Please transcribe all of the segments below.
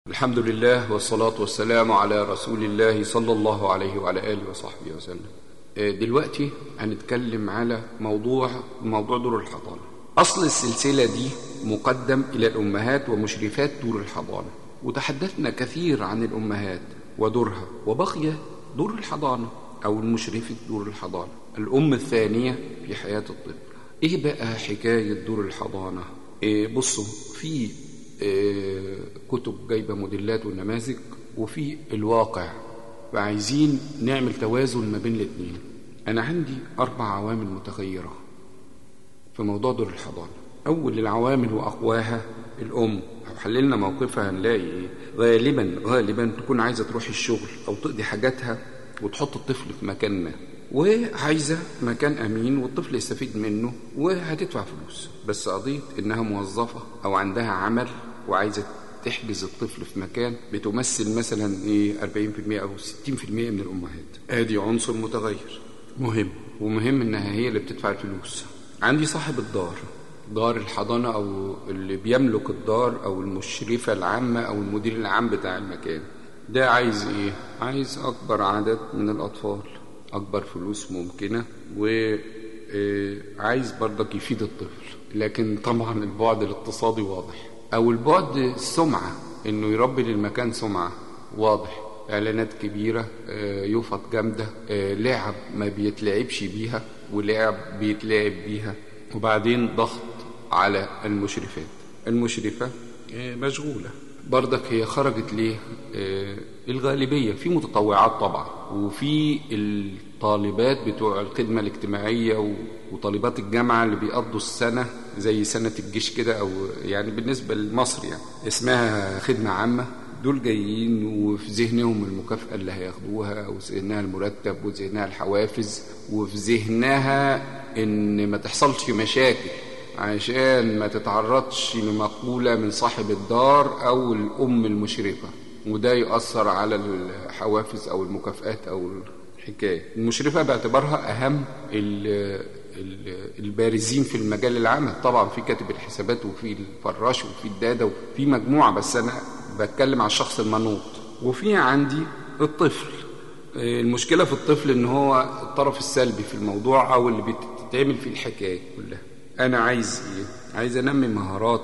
الحمد لله والصلاة والسلام على رسول الله صلى الله عليه وعلى آله وصحبه وسلم آه، دلوقتي هنتكلم على موضوع موضوع دور الحضانة أصل السلسلة دي مقدم إلى الأمهات ومشرفات دور الحضانة وتحدثنا كثير عن الأمهات ودورها وبقي دور الحضانة أو المشرفة دور الحضانة الأم الثانية في حياة الطفل إيه بقى حكاية دور الحضانة إيه بصوا في آه، كتب جايبة موديلات ونماذج وفي الواقع وعايزين نعمل توازن ما بين الاثنين أنا عندي أربع عوامل متغيرة في موضوع دور الحضانة أول العوامل وأقواها الأم لو حللنا موقفها هنلاقي إيه؟ غالبا غالبا تكون عايزة تروح الشغل أو تقضي حاجاتها وتحط الطفل في مكان ما وعايزة مكان أمين والطفل يستفيد منه وهتدفع فلوس بس قضية إنها موظفة أو عندها عمل وعايزة تحجز الطفل في مكان بتمثل مثلا ايه 40% او 60% من الامهات ادي عنصر متغير مهم ومهم انها هي اللي بتدفع الفلوس عندي صاحب الدار دار الحضانة أو اللي بيملك الدار أو المشرفة العامة أو المدير العام بتاع المكان ده عايز إيه؟ عايز أكبر عدد من الأطفال أكبر فلوس ممكنة وعايز برضك يفيد الطفل لكن طبعا البعد الاقتصادي واضح أو البعد السمعة إنه يربي للمكان سمعة واضح إعلانات كبيرة آه، يفط جامدة آه، لعب ما بيتلعبش بيها ولعب بيتلعب بيها وبعدين ضغط على المشرفات المشرفة آه، مشغولة برضك هي خرجت ليه آه، الغالبية في متطوعات طبعا وفي الطالبات بتوع الخدمة الاجتماعية و- وطالبات الجامعة اللي بيقضوا السنة زي سنة الجيش كده أو يعني بالنسبة لمصر يعني اسمها خدمة عامة دول جايين وفي ذهنهم المكافأة اللي هياخدوها وفي ذهنها المرتب وفي ذهنها الحوافز وفي ذهنها إن ما تحصلش مشاكل عشان ما تتعرضش لمقولة من صاحب الدار أو الأم المشرفة وده يؤثر على الحوافز أو المكافآت أو الحكاية المشرفة باعتبارها أهم ال- ال- البارزين في المجال العام طبعا في كاتب الحسابات وفي الفراش وفي الدادة وفي مجموعة بس أنا بتكلم على الشخص المنوط وفي عندي الطفل المشكلة في الطفل ان هو الطرف السلبي في الموضوع او اللي بتتعمل فيه الحكاية كلها انا عايز ايه عايز انمي مهاراته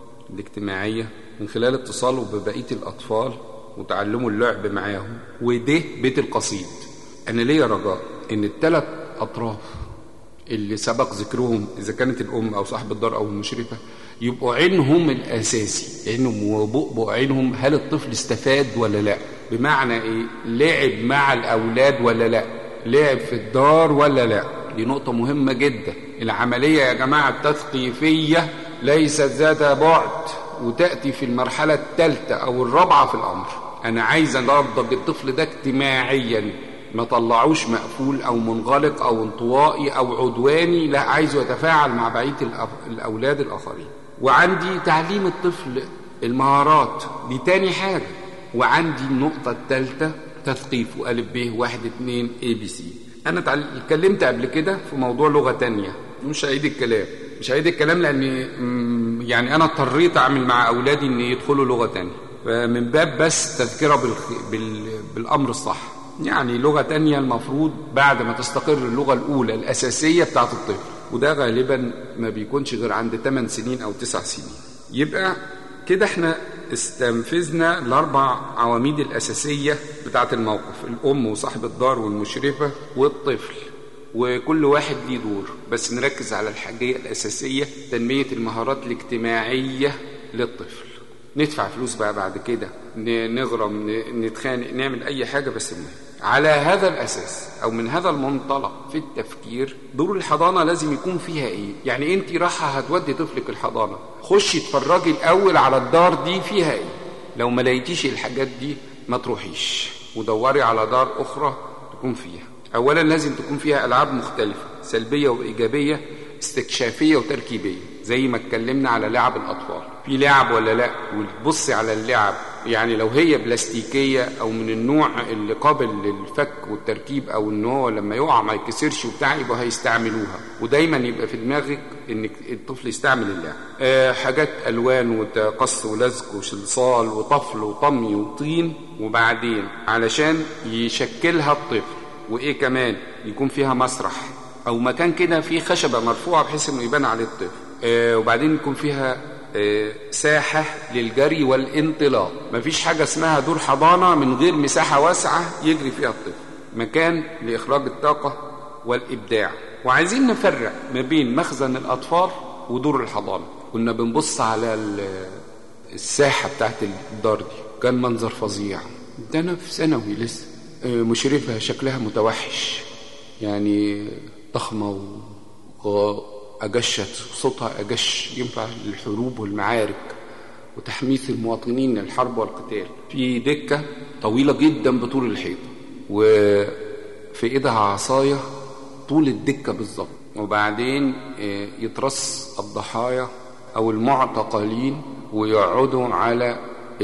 الاجتماعية من خلال اتصاله ببقية الاطفال وتعلمه اللعب معاهم وده بيت القصيد انا ليا رجاء ان الثلاث اطراف اللي سبق ذكرهم اذا كانت الام او صاحب الدار او المشرفه يبقوا عينهم الاساسي عينهم وبؤبؤ عينهم هل الطفل استفاد ولا لا بمعنى ايه لعب مع الاولاد ولا لا لعب في الدار ولا لا دي نقطه مهمه جدا العمليه يا جماعه التثقيفيه ليست ذات بعد وتاتي في المرحله الثالثه او الرابعه في الامر انا عايز انضج الطفل ده اجتماعيا ما طلعوش مقفول او منغلق او انطوائي او عدواني لا عايزه يتفاعل مع بقيه الأف- الاولاد الاخرين وعندي تعليم الطفل المهارات دي تاني حاجه وعندي النقطه الثالثه تثقيف والف ب واحد اتنين اي بي سي انا تعل- اتكلمت قبل كده في موضوع لغه تانية مش هعيد الكلام مش هعيد الكلام لان مم، يعني انا اضطريت اعمل مع اولادي ان يدخلوا لغه تانية فمن باب بس تذكره بالخ... بال... بالامر الصح يعني لغة تانية المفروض بعد ما تستقر اللغة الأولى الأساسية بتاعت الطفل وده غالبا ما بيكونش غير عند 8 سنين أو 9 سنين يبقى كده احنا استنفذنا الأربع عواميد الأساسية بتاعت الموقف الأم وصاحب الدار والمشرفة والطفل وكل واحد ليه دور بس نركز على الحاجية الأساسية تنمية المهارات الاجتماعية للطفل ندفع فلوس بقى بعد كده ن- نغرم ن- نتخانق نعمل اي حاجه بس المهم على هذا الاساس او من هذا المنطلق في التفكير دور الحضانه لازم يكون فيها ايه يعني انت رايحه هتودي طفلك الحضانه خشي اتفرجي الاول على الدار دي فيها ايه لو ما لقيتيش الحاجات دي ما تروحيش ودوري على دار اخرى تكون فيها اولا لازم تكون فيها العاب مختلفه سلبيه وايجابيه استكشافيه وتركيبيه زي ما اتكلمنا على لعب الاطفال في لعب ولا لا وتبصي على اللعب يعني لو هي بلاستيكية أو من النوع اللي قابل للفك والتركيب أو إن هو لما يقع ما يكسرش وبتاع يبقى هيستعملوها ودايما يبقى في دماغك إن الطفل يستعمل اللعب أه حاجات ألوان وتقص ولزق وصلصال وطفل وطمي وطين وبعدين علشان يشكلها الطفل وإيه كمان يكون فيها مسرح أو مكان كده فيه خشبة مرفوعة بحيث إنه يبان عليه الطفل أه وبعدين يكون فيها ساحة للجري والانطلاق مفيش حاجة اسمها دور حضانة من غير مساحة واسعة يجري فيها الطفل مكان لإخراج الطاقة والإبداع وعايزين نفرق ما بين مخزن الأطفال ودور الحضانة كنا بنبص على الساحة بتاعت الدار دي كان منظر فظيع ده أنا في ثانوي لسه مشرفة شكلها متوحش يعني ضخمة و أجشت صوتها أجش ينفع للحروب والمعارك وتحميس المواطنين للحرب والقتال في دكة طويلة جدا بطول الحيط وفي إيدها عصاية طول الدكة بالظبط وبعدين يترص الضحايا أو المعتقلين ويقعدوا على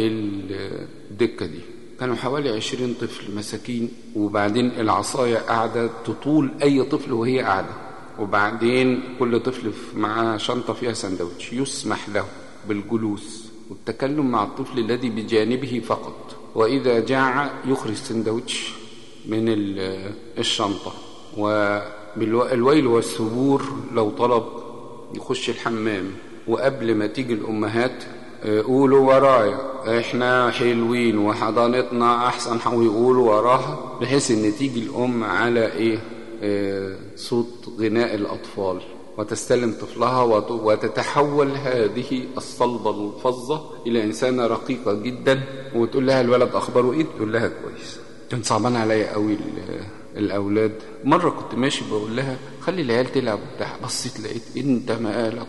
الدكة دي كانوا حوالي عشرين طفل مساكين وبعدين العصاية قاعدة تطول أي طفل وهي قاعدة وبعدين كل طفل معاه شنطة فيها سندوتش يسمح له بالجلوس والتكلم مع الطفل الذي بجانبه فقط وإذا جاع يخرج سندوتش من الشنطة والويل والسبور لو طلب يخش الحمام وقبل ما تيجي الأمهات قولوا ورايا احنا حلوين وحضانتنا احسن ويقولوا وراها بحيث ان تيجي الام على ايه صوت غناء الأطفال وتستلم طفلها وتتحول هذه الصلبة الفظة إلى إنسانة رقيقة جدا وتقول لها الولد أخباره إيه تقول لها كويس كان صعبان عليا قوي الأولاد مرة كنت ماشي بقول لها خلي العيال تلعب وبتاع بصيت لقيت أنت مقالك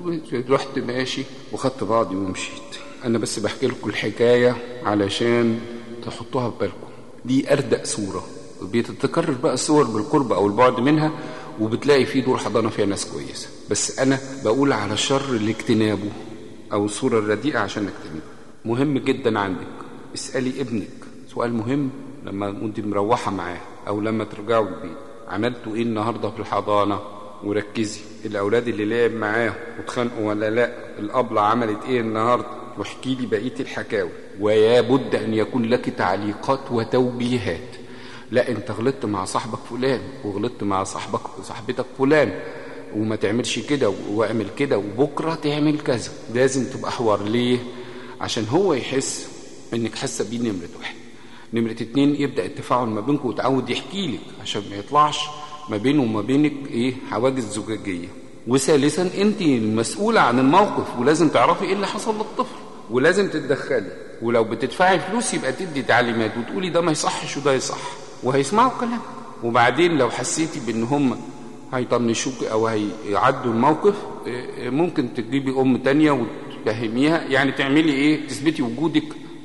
رحت ماشي وخدت بعضي ومشيت أنا بس بحكي لكم الحكاية علشان تحطوها في بالكم دي أردأ صورة بيتتكرر بقى الصور بالقرب او البعد منها وبتلاقي في دور حضانه فيها ناس كويسه بس انا بقول على شر لاجتنابه او الصوره الرديئه عشان نجتنبها مهم جدا عندك اسالي ابنك سؤال مهم لما انت مروحه معاه او لما ترجعوا البيت عملتوا ايه النهارده في الحضانه وركزي الاولاد اللي لعب معاه واتخانقوا ولا لا الابله عملت ايه النهارده واحكي لي بقيه الحكاوي ويا بد ان يكون لك تعليقات وتوجيهات لا انت غلطت مع صاحبك فلان وغلطت مع صاحبك وصاحبتك فلان وما تعملش كده واعمل كده وبكره تعمل كذا لازم تبقى حوار ليه عشان هو يحس انك حاسه بيه نمره واحد نمره اتنين يبدا التفاعل ما بينكم وتعود يحكي لك عشان ما يطلعش ما بينه وما بينك ايه حواجز زجاجيه وثالثا انت المسؤوله عن الموقف ولازم تعرفي ايه اللي حصل للطفل ولازم تتدخلي ولو بتدفعي فلوس يبقى تدي تعليمات وتقولي ده ما يصحش وده يصح وهيسمعوا كلام وبعدين لو حسيتي بان هم هيطنشوك او هيعدوا الموقف ممكن تجيبي ام تانية وتفهميها يعني تعملي ايه تثبتي وجودك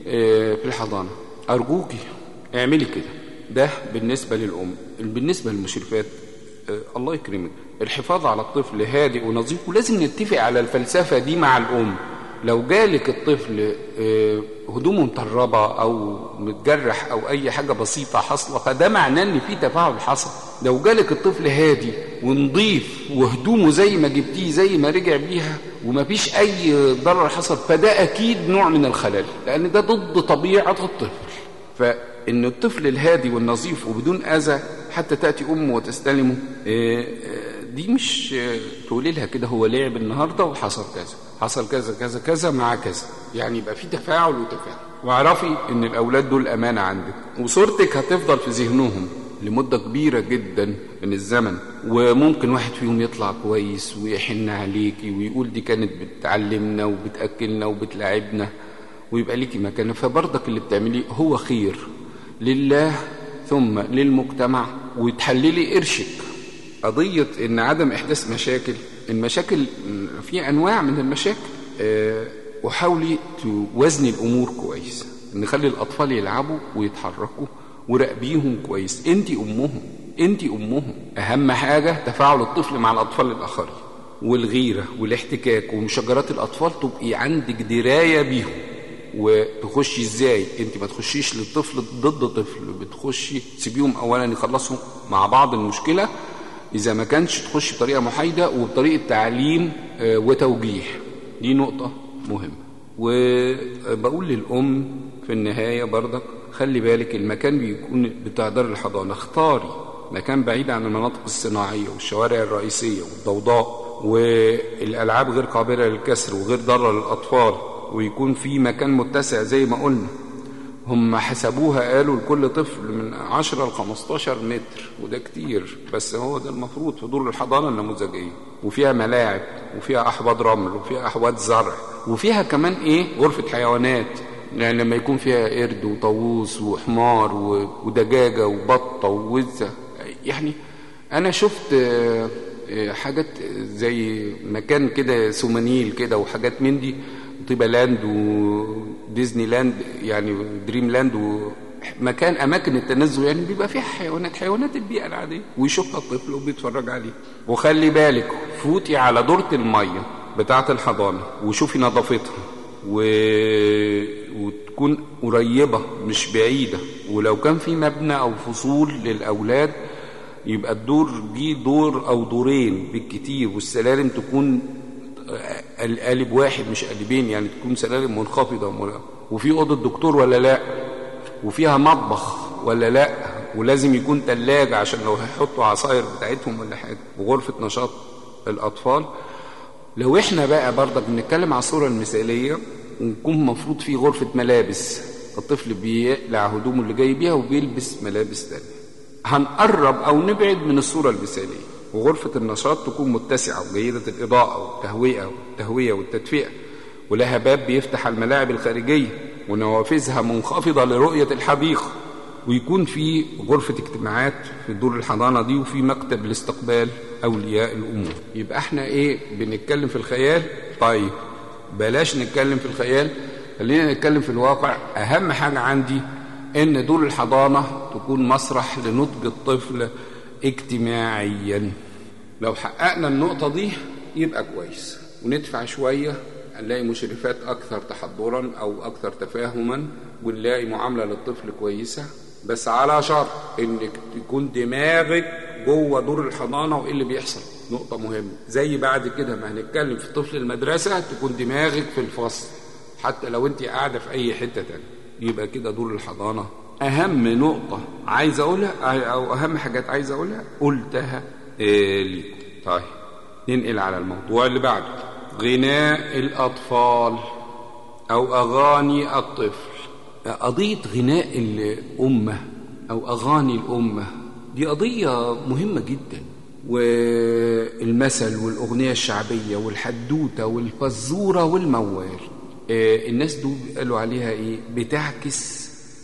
في الحضانه ارجوكي اعملي كده ده بالنسبه للام بالنسبه للمشرفات الله يكرمك الحفاظ على الطفل هادئ ونظيف ولازم نتفق على الفلسفه دي مع الام لو جالك الطفل هدومه مطربة أو متجرح أو أي حاجة بسيطة حصلة فده معناه إن في تفاعل حصل لو جالك الطفل هادي ونضيف وهدومه زي ما جبتيه زي ما رجع بيها ومفيش أي ضرر حصل فده أكيد نوع من الخلل لأن ده ضد طبيعة الطفل فإن الطفل الهادي والنظيف وبدون أذى حتى تأتي أمه وتستلمه دي مش تقولي لها كده هو لعب النهارده وحصل كذا حصل كذا كذا كذا مع كذا يعني يبقى في تفاعل وتفاعل واعرفي ان الاولاد دول امانه عندك وصورتك هتفضل في ذهنهم لمده كبيره جدا من الزمن وممكن واحد فيهم يطلع كويس ويحن عليكي ويقول دي كانت بتعلمنا وبتاكلنا وبتلاعبنا ويبقى ليكي مكانه فبرضك اللي بتعمليه هو خير لله ثم للمجتمع وتحللي قرشك قضية إن عدم إحداث مشاكل المشاكل في أنواع من المشاكل أه وحاولي توازني الأمور كويس نخلي الأطفال يلعبوا ويتحركوا وراقبيهم كويس أنت أمهم أنت أمهم أهم حاجة تفاعل الطفل مع الأطفال الآخرين والغيرة والاحتكاك ومشاجرات الأطفال تبقي عندك دراية بيهم وتخشي ازاي انت ما تخشيش للطفل ضد طفل بتخشي تسيبيهم اولا يخلصوا مع بعض المشكله اذا ما كانش تخشي بطريقه محايده وبطريقه تعليم آه، وتوجيه دي نقطه مهمه وبقول للام في النهايه برضك خلي بالك المكان بيكون بتاع دار الحضانه اختاري مكان بعيد عن المناطق الصناعيه والشوارع الرئيسيه والضوضاء والالعاب غير قابله للكسر وغير ضاره للاطفال ويكون في مكان متسع زي ما قلنا هم حسبوها قالوا لكل طفل من 10 ل 15 متر وده كتير بس هو ده المفروض في دور الحضانه النموذجيه وفيها ملاعب وفيها احواض رمل وفيها احواض زرع وفيها كمان ايه غرفه حيوانات يعني لما يكون فيها قرد وطاووس وحمار ودجاجه وبطه ووزه يعني انا شفت آه، آه، حاجات زي مكان كده سومانيل كده وحاجات من دي طيبة لاند وديزني لاند يعني دريم لاند ومكان اماكن التنزه يعني بيبقى فيها حيوانات حيوانات البيئه العاديه ويشوفها الطفل وبيتفرج عليه وخلي بالك فوتي على دورة الميه بتاعه الحضانه وشوفي نظافتها و... وتكون قريبه مش بعيده ولو كان في مبنى او فصول للاولاد يبقى الدور دي دور او دورين بالكتير والسلالم تكون قالب واحد مش قالبين يعني تكون سلالم منخفضه وفي اوضه دكتور ولا لا وفيها مطبخ ولا لا ولازم يكون ثلاجه عشان لو هيحطوا عصاير بتاعتهم ولا حاجه وغرفه نشاط الاطفال لو احنا بقى برضك بنتكلم على الصوره المثاليه ونكون المفروض في غرفه ملابس الطفل بيقلع هدومه اللي جاي بيها وبيلبس ملابس تانية هنقرب او نبعد من الصوره المثاليه وغرفة النشاط تكون متسعة وجيدة الإضاءة والتهوية والتهوية والتدفئة ولها باب بيفتح الملاعب الخارجية ونوافذها منخفضة لرؤية الحديقة ويكون في غرفة اجتماعات في دور الحضانة دي وفي مكتب لاستقبال أولياء الأمور يبقى احنا ايه بنتكلم في الخيال طيب بلاش نتكلم في الخيال خلينا نتكلم في الواقع أهم حاجة عندي إن دور الحضانة تكون مسرح لنضج الطفل اجتماعيا لو حققنا النقطة دي يبقى كويس وندفع شوية نلاقي مشرفات أكثر تحضرا أو أكثر تفاهما ونلاقي معاملة للطفل كويسة بس على شرط إنك تكون دماغك جوه دور الحضانة وإيه اللي بيحصل نقطة مهمة زي بعد كده ما هنتكلم في طفل المدرسة تكون دماغك في الفصل حتى لو أنت قاعدة في أي حتة تانية يبقى كده دور الحضانة أهم نقطة عايز أقولها أو أهم حاجات عايز أقولها قلتها إيه ليكم طيب ننقل على الموضوع اللي بعده غناء الأطفال أو أغاني الطفل قضية غناء الأمة أو أغاني الأمة دي قضية مهمة جدا والمثل والأغنية الشعبية والحدوتة والفزورة والموال إيه، الناس دول قالوا عليها إيه بتعكس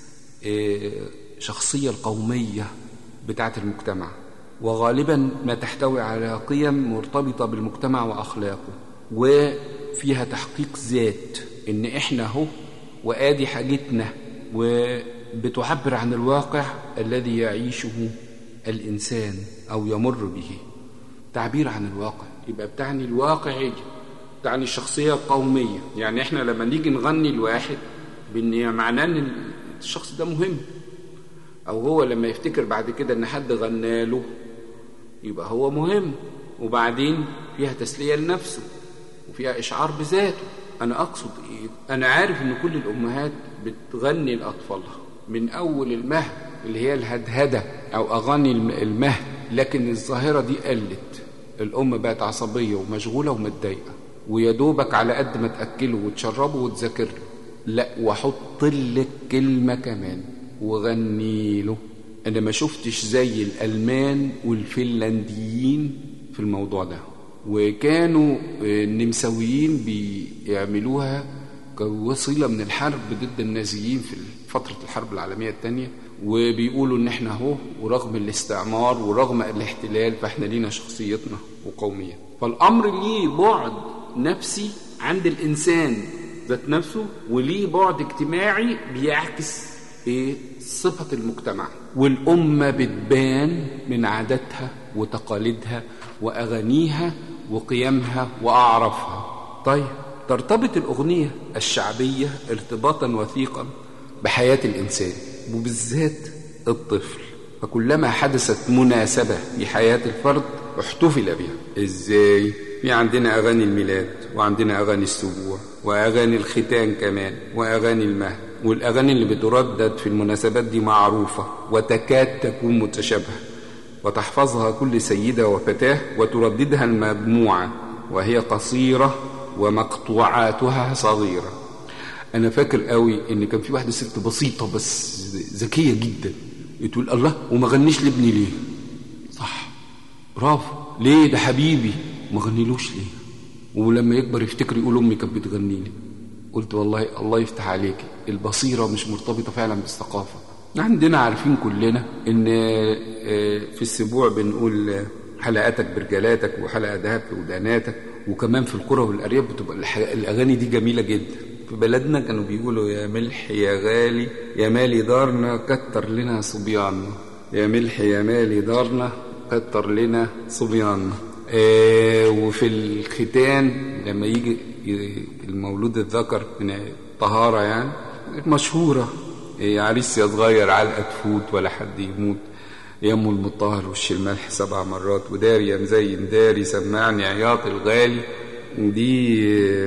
شخصية القومية بتاعة المجتمع وغالبا ما تحتوي على قيم مرتبطة بالمجتمع وأخلاقه وفيها تحقيق ذات إن إحنا هو وآدي حاجتنا وبتعبر عن الواقع الذي يعيشه الإنسان أو يمر به تعبير عن الواقع يبقى بتعني الواقعية بتعني الشخصية القومية يعني إحنا لما نيجي نغني الواحد معناه إن الشخص ده مهم او هو لما يفتكر بعد كده ان حد غنى له يبقى هو مهم وبعدين فيها تسليه لنفسه وفيها اشعار بذاته انا اقصد ايه انا عارف ان كل الامهات بتغني لاطفالها من اول المهد اللي هي الهدهده او اغاني المهد لكن الظاهره دي قلت الام بقت عصبيه ومشغوله ومتضايقه ويا دوبك على قد ما تاكله وتشربه وتذاكر له لا واحط لك كلمه كمان وغني له انا ما شفتش زي الالمان والفنلنديين في الموضوع ده وكانوا النمساويين بيعملوها كوسيله من الحرب ضد النازيين في فتره الحرب العالميه الثانيه وبيقولوا ان احنا اهو ورغم الاستعمار ورغم الاحتلال فاحنا لينا شخصيتنا وقوميه فالامر ليه بعد نفسي عند الانسان ذات نفسه وليه بعد اجتماعي بيعكس ايه صفة المجتمع والأمة بتبان من عاداتها وتقاليدها وأغانيها وقيمها وأعرافها طيب ترتبط الأغنية الشعبية ارتباطا وثيقا بحياة الإنسان وبالذات الطفل فكلما حدثت مناسبة في حياة الفرد احتفل بها ازاي؟ في عندنا أغاني الميلاد وعندنا أغاني السبوع وأغاني الختان كمان وأغاني المهد والأغاني اللي بتردد في المناسبات دي معروفة وتكاد تكون متشابهة وتحفظها كل سيدة وفتاة وترددها المجموعة وهي قصيرة ومقطوعاتها صغيرة أنا فاكر قوي إن كان في واحدة ست بسيطة بس ذكية جدا تقول الله وما غنيش لابني ليه صح برافو ليه ده حبيبي ما غنيلوش ليه ولما يكبر يفتكر يقول امي كانت بتغني لي قلت والله الله يفتح عليك البصيره مش مرتبطه فعلا بالثقافه عندنا عارفين كلنا ان في السبوع بنقول حلقاتك برجلاتك وحلقه ذهب في وداناتك وكمان في القرى والارياف بتبقى الاغاني دي جميله جدا في بلدنا كانوا بيقولوا يا ملح يا غالي يا مالي دارنا كتر لنا صبياننا يا ملح يا مالي دارنا كتر لنا صبياننا آه وفي الختان لما يجي المولود الذكر من الطهارة يعني مشهورة يا عريس يا صغير علقة تفوت ولا حد يموت يا ام المطهر وش الملح سبع مرات وداري يا مزين داري سمعني عياط الغالي دي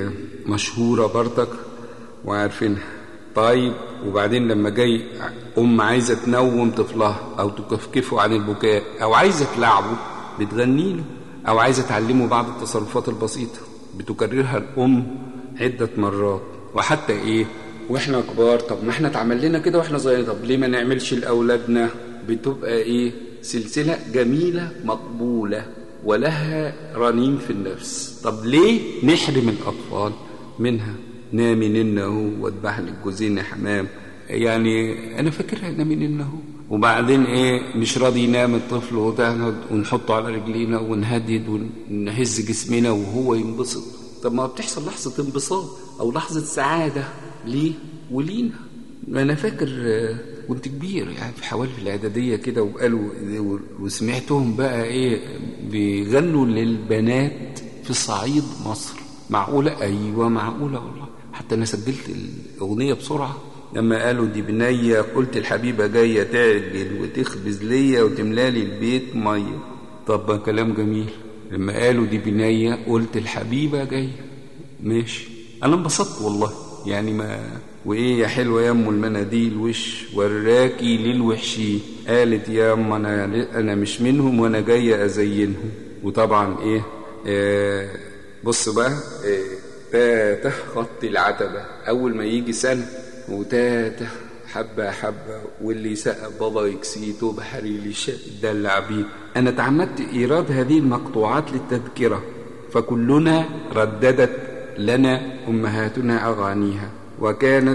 مشهورة برضك وعارفينها طيب وبعدين لما جاي أم عايزة تنوم طفلها أو تكفكفه عن البكاء أو عايزة تلعبه بتغني له أو عايزة تعلمه بعض التصرفات البسيطة بتكررها الأم عدة مرات وحتى إيه وإحنا كبار طب ما إحنا اتعمل لنا كده وإحنا صغيرين طب ليه ما نعملش لأولادنا بتبقى إيه سلسلة جميلة مقبولة ولها رنين في النفس طب ليه نحرم الأطفال منها نامي ننه واذبح لك جوزين حمام يعني انا فاكرها نامي ننه وبعدين ايه مش راضي ينام الطفل وتهنض ونحطه على رجلينا ونهدد ونهز جسمنا وهو ينبسط طب ما بتحصل لحظة انبساط او لحظة سعادة ليه ولينا انا فاكر كنت كبير يعني في حوالي في الاعدادية كده وقالوا وسمعتهم بقى ايه بيغنوا للبنات في صعيد مصر معقولة ايوه معقولة والله حتى انا سجلت الاغنيه بسرعه لما قالوا دي بنيه قلت الحبيبه جايه تعجل وتخبز ليا وتملالي البيت ميه طب كلام جميل لما قالوا دي بنيه قلت الحبيبه جايه ماشي انا انبسطت والله يعني ما وايه يا حلوه يا ام المناديل وش وراكي للوحشي قالت يا ام انا انا مش منهم وانا جايه ازينهم وطبعا ايه آه بص بقى آه تاته خط العتبة أول ما يجي سنة وتاته حبة حبة واللي سقى بابا يكسيته بحرير دلع بيه أنا تعمدت إيراد هذه المقطوعات للتذكرة فكلنا رددت لنا أمهاتنا أغانيها وكانت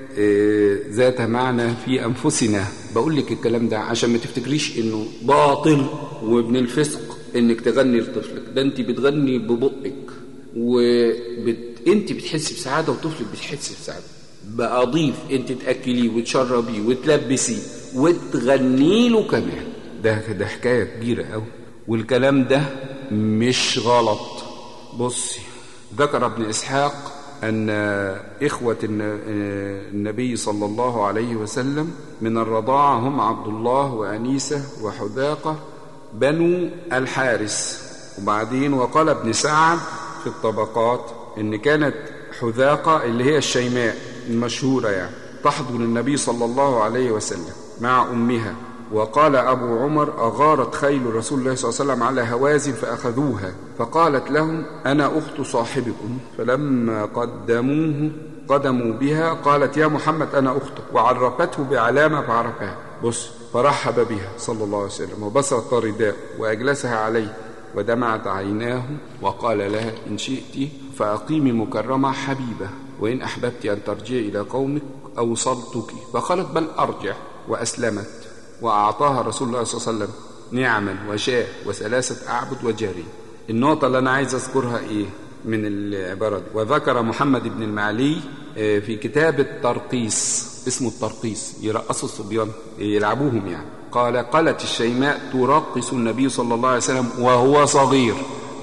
ذات معنى في أنفسنا بقول لك الكلام ده عشان ما تفتكريش إنه باطل وابن الفسق إنك تغني لطفلك ده أنت بتغني ببقك وبت... انت بتحس بسعاده وطفلك بتحس بسعاده بأضيف انت تاكليه وتشربيه وتلبسيه وتغني له كمان ده ده حكايه كبيره قوي والكلام ده مش غلط بصي ذكر ابن اسحاق ان اخوه النبي صلى الله عليه وسلم من الرضاعه هم عبد الله وانيسه وحذاقه بنو الحارس وبعدين وقال ابن سعد في الطبقات ان كانت حذاقه اللي هي الشيماء المشهوره يعني تحضن النبي صلى الله عليه وسلم مع امها وقال ابو عمر اغارت خيل رسول الله صلى الله عليه وسلم على هوازن فاخذوها فقالت لهم انا اخت صاحبكم فلما قدموه قدموا بها قالت يا محمد انا اختك وعرفته بعلامه فعرفها بص فرحب بها صلى الله عليه وسلم وبسط رداء واجلسها عليه ودمعت عيناه وقال لها إن شئت فأقيمي مكرمة حبيبة وإن أحببت أن ترجعي إلى قومك أوصلتك فقالت بل أرجع وأسلمت وأعطاها رسول الله صلى الله عليه وسلم نعما وشاة وثلاثة أعبد وجاري النقطة اللي أنا عايز أذكرها إيه من العبارة دي وذكر محمد بن المعلي في كتاب الترقيص اسمه الترقيص يرقصوا الصبيان يلعبوهم يعني قال قالت الشيماء ترقص النبي صلى الله عليه وسلم وهو صغير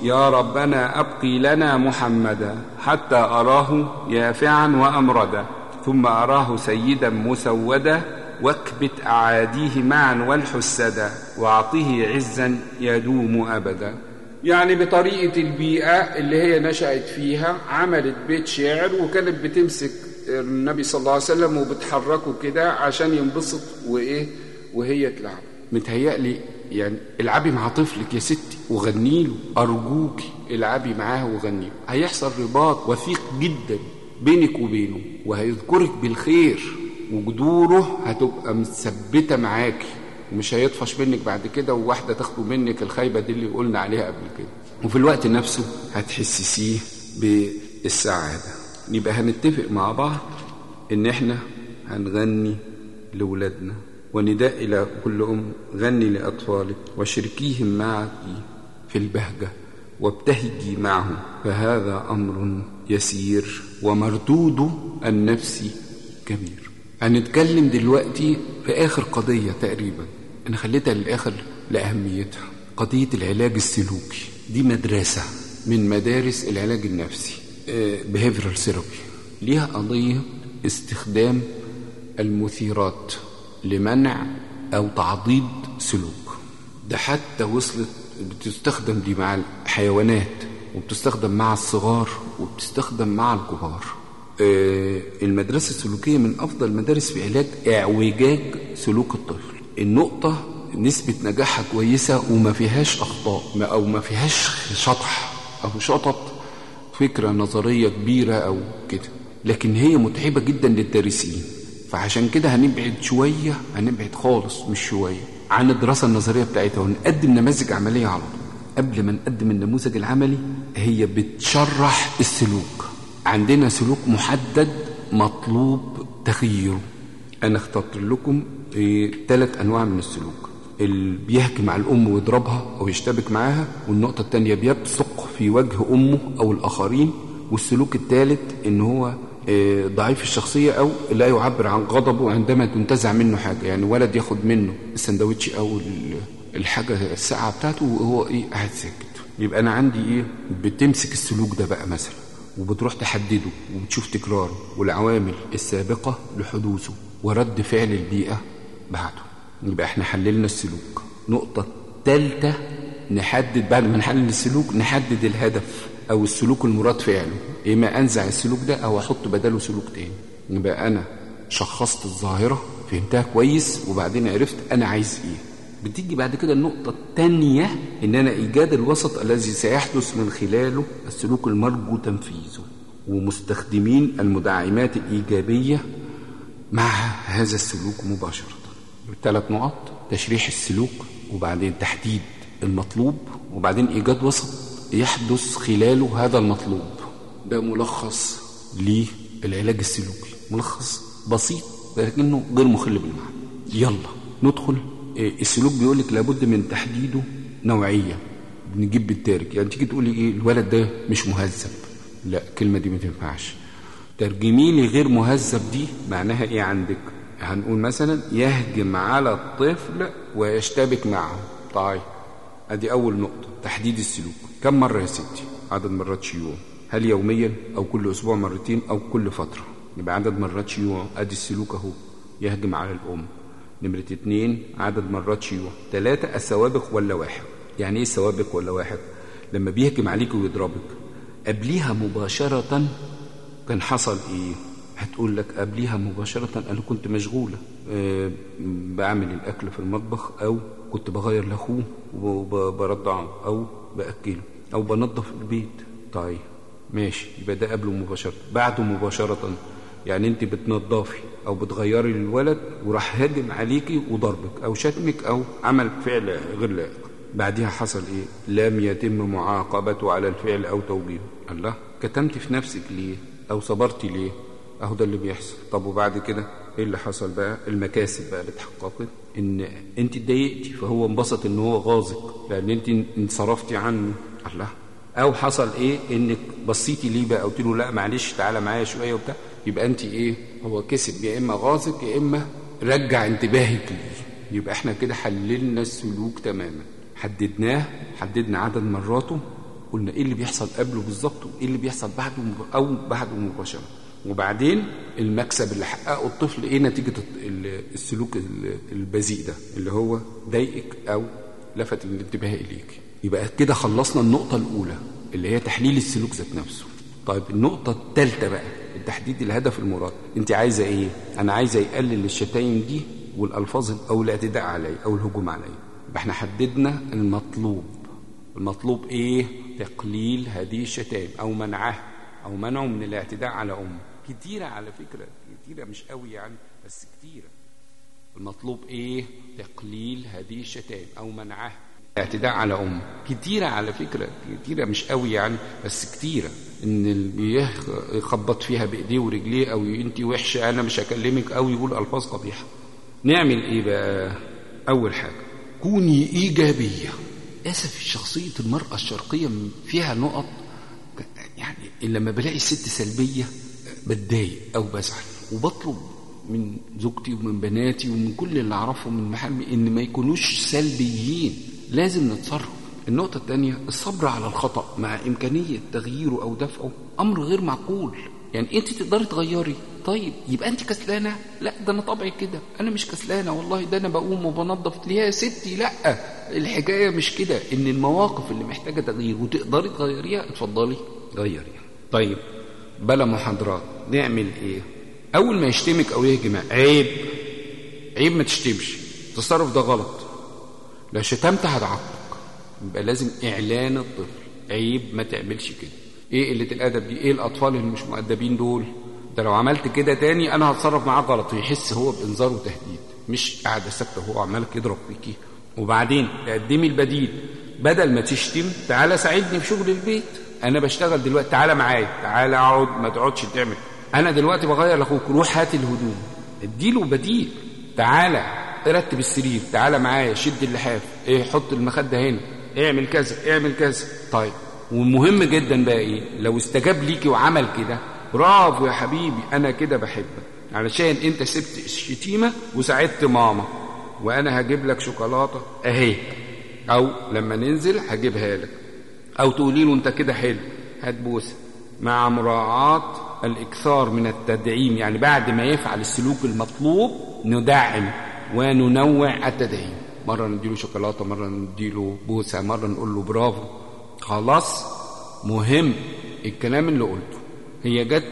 يا ربنا أبقي لنا محمدا حتى أراه يافعا وأمردا ثم أراه سيدا مسودا واكبت أعاديه معا والحسدا واعطه عزا يدوم أبدا يعني بطريقة البيئة اللي هي نشأت فيها عملت بيت شعر وكانت بتمسك النبي صلى الله عليه وسلم وبتحركه كده عشان ينبسط وإيه وهي تلعب متهيألي يعني العبي مع طفلك يا ستي وغني له أرجوكي العبي معاه وغني له هيحصل رباط وثيق جدا بينك وبينه وهيذكرك بالخير وجذوره هتبقى مثبتة معاكي ومش هيطفش منك بعد كده وواحدة تاخده منك الخيبة دي اللي قلنا عليها قبل كده وفي الوقت نفسه هتحسسيه بالسعادة يبقى هنتفق مع بعض ان احنا هنغني لولادنا ونداء إلى كل أم غني لأطفالك وشركيهم معك في البهجة وابتهجي معهم فهذا أمر يسير ومردود النفس كبير هنتكلم دلوقتي في آخر قضية تقريبا أنا خليتها للآخر لأهميتها قضية العلاج السلوكي دي مدرسة من مدارس العلاج النفسي behavioral therapy ليها قضية استخدام المثيرات لمنع أو تعضيد سلوك ده حتى وصلت بتستخدم دي مع الحيوانات وبتستخدم مع الصغار وبتستخدم مع الكبار المدرسة السلوكية من أفضل المدارس في علاج اعوجاج سلوك الطفل النقطة نسبة نجاحها كويسة وما فيهاش أخطاء أو ما فيهاش شطح أو شطط فكرة نظرية كبيرة أو كده لكن هي متعبة جدا للدارسين فعشان كده هنبعد شوية هنبعد خالص مش شوية عن الدراسة النظرية بتاعتها ونقدم نماذج عملية على طول قبل ما نقدم النموذج العملي هي بتشرح السلوك عندنا سلوك محدد مطلوب تغييره أنا اخترت لكم ثلاث أنواع من السلوك اللي بيهجم على الأم ويضربها أو يشتبك معاها والنقطة الثانية بيبصق في وجه أمه أو الآخرين والسلوك الثالث إن هو ضعيف الشخصية أو لا يعبر عن غضبه عندما تنتزع منه حاجة يعني ولد ياخد منه السندوتش أو الحاجة الساعة بتاعته وهو إيه قاعد ساكت يبقى أنا عندي إيه بتمسك السلوك ده بقى مثلا وبتروح تحدده وبتشوف تكراره والعوامل السابقة لحدوثه ورد فعل البيئة بعده يبقى احنا حللنا السلوك نقطة تالتة نحدد بعد ما نحلل السلوك نحدد الهدف أو السلوك المراد فعله إما أنزع السلوك ده أو أحط بداله سلوك تاني يبقى أنا شخصت الظاهرة فهمتها كويس وبعدين عرفت أنا عايز إيه بتيجي بعد كده النقطة الثانية إن أنا إيجاد الوسط الذي سيحدث من خلاله السلوك المرجو تنفيذه ومستخدمين المدعمات الإيجابية مع هذا السلوك مباشرة ثلاث نقط تشريح السلوك وبعدين تحديد المطلوب وبعدين إيجاد وسط يحدث خلاله هذا المطلوب ده ملخص للعلاج السلوكي ملخص بسيط لكنه غير مخل بالمعنى يلا ندخل السلوك بيقول لك لابد من تحديده نوعية بنجيب بالتارك يعني تيجي تقولي ايه الولد ده مش مهذب لا الكلمة دي ما تنفعش ترجمي لي غير مهذب دي معناها ايه عندك هنقول مثلا يهجم على الطفل ويشتبك معه طيب ادي اول نقطة تحديد السلوك كم مرة يا ستي عدد مرات شيوع هل يوميا او كل اسبوع مرتين او كل فترة يبقى عدد مرات شيوع ادي السلوك اهو يهجم على الام نمرة اتنين عدد مرات شيوع ثلاثة السوابق ولا واحد يعني ايه السوابق ولا واحد لما بيهجم عليك ويضربك قبليها مباشرة كان حصل ايه هتقول لك قبليها مباشرة أنا كنت مشغولة أه بعمل الأكل في المطبخ أو كنت بغير لأخوه وبرضعه أو بأكله أو بنظف البيت طيب ماشي يبقى ده قبله مباشرة بعده مباشرة يعني انت بتنظفي او بتغيري للولد وراح هاجم عليكي وضربك او شتمك او عمل فعل غير لائق بعدها حصل ايه لم يتم معاقبته على الفعل او توجيهه الله كتمتي في نفسك ليه او صبرتي ليه اهو ده اللي بيحصل طب وبعد كده ايه اللي حصل بقى المكاسب بقى اللي اتحققت ان انت اتضايقتي فهو انبسط ان هو غاظك لان انت انصرفتي عنه الله او حصل ايه انك بصيتي ليه بقى قلت له لا معلش تعالى معايا شويه وبتاع يبقى انت ايه هو كسب يا اما غاظك يا اما رجع انتباهك ليه يبقى احنا كده حللنا السلوك تماما حددناه حددنا عدد مراته قلنا ايه اللي بيحصل قبله بالظبط وايه اللي بيحصل بعده مب- او بعده مباشره وبعدين المكسب اللي حققه الطفل ايه نتيجه ال- السلوك ال- البذيء ده اللي هو ضايقك او لفت الانتباه اليك يبقى كده خلصنا النقطه الاولى اللي هي تحليل السلوك ذات نفسه طيب النقطه الثالثه بقى التحديد الهدف المراد انت عايزه ايه انا عايزه يقلل الشتايم دي والالفاظ او الاعتداء علي او الهجوم علي يبقى احنا حددنا المطلوب المطلوب ايه تقليل هذه الشتائم او منعها او منعه من الاعتداء على امه كتيره على فكره كتيره مش قوي يعني بس كتيره المطلوب ايه تقليل هذه الشتائم او منعها اعتداء على امه كتيره على فكره كتيره مش قوي يعني بس كتيره ان اللي بيخبط فيها بايديه ورجليه او انت وحشه انا مش هكلمك او يقول الفاظ قبيحه نعمل ايه بقى اول حاجه كوني ايجابيه اسف شخصيه المراه الشرقيه فيها نقط يعني لما بلاقي الست سلبيه بتضايق او بزعل وبطلب من زوجتي ومن بناتي ومن كل اللي اعرفهم من محامي ان ما يكونوش سلبيين لازم نتصرف النقطة الثانية الصبر على الخطأ مع إمكانية تغييره أو دفعه أمر غير معقول يعني أنت تقدري تغيري طيب يبقى أنت كسلانة لا ده أنا طبعي كده أنا مش كسلانة والله ده أنا بقوم وبنظف ليها يا ستي لا الحكاية مش كده إن المواقف اللي محتاجة تغيير وتقدري تغيريها اتفضلي غيريها طيب بلا محاضرات نعمل إيه أول ما يشتمك أو يهجم عيب عيب ما تشتمش التصرف ده غلط لو شتمت هتعاقبك يبقى لازم اعلان الطفل عيب ما تعملش كده ايه قله الادب دي ايه الاطفال اللي مش مؤدبين دول ده لو عملت كده تاني انا هتصرف معاه غلط ويحس هو بانذار وتهديد مش قاعده ساكته وهو عمال يضرب فيكي وبعدين تقدمي البديل بدل ما تشتم تعالى ساعدني في شغل البيت انا بشتغل دلوقتي تعالى معايا تعالى اقعد ما تقعدش تعمل انا دلوقتي بغير لاخوك روح هات الهدوم اديله بديل تعالى رتب السرير تعالى معايا شد اللحاف ايه حط المخده هنا اعمل كذا اعمل كذا طيب والمهم جدا بقى ايه لو استجاب ليكي وعمل كده برافو يا حبيبي انا كده بحبك علشان انت سبت الشتيمه وساعدت ماما وانا هجيب لك شوكولاته اهي او لما ننزل هجيبها لك او تقولي له انت كده حلو هات بوسه مع مراعاه الاكثار من التدعيم يعني بعد ما يفعل السلوك المطلوب ندعم وننوع التدعيم مرة نديله شوكولاتة مرة نديله بوسة مرة نقول له برافو خلاص مهم الكلام اللي قلته هي جت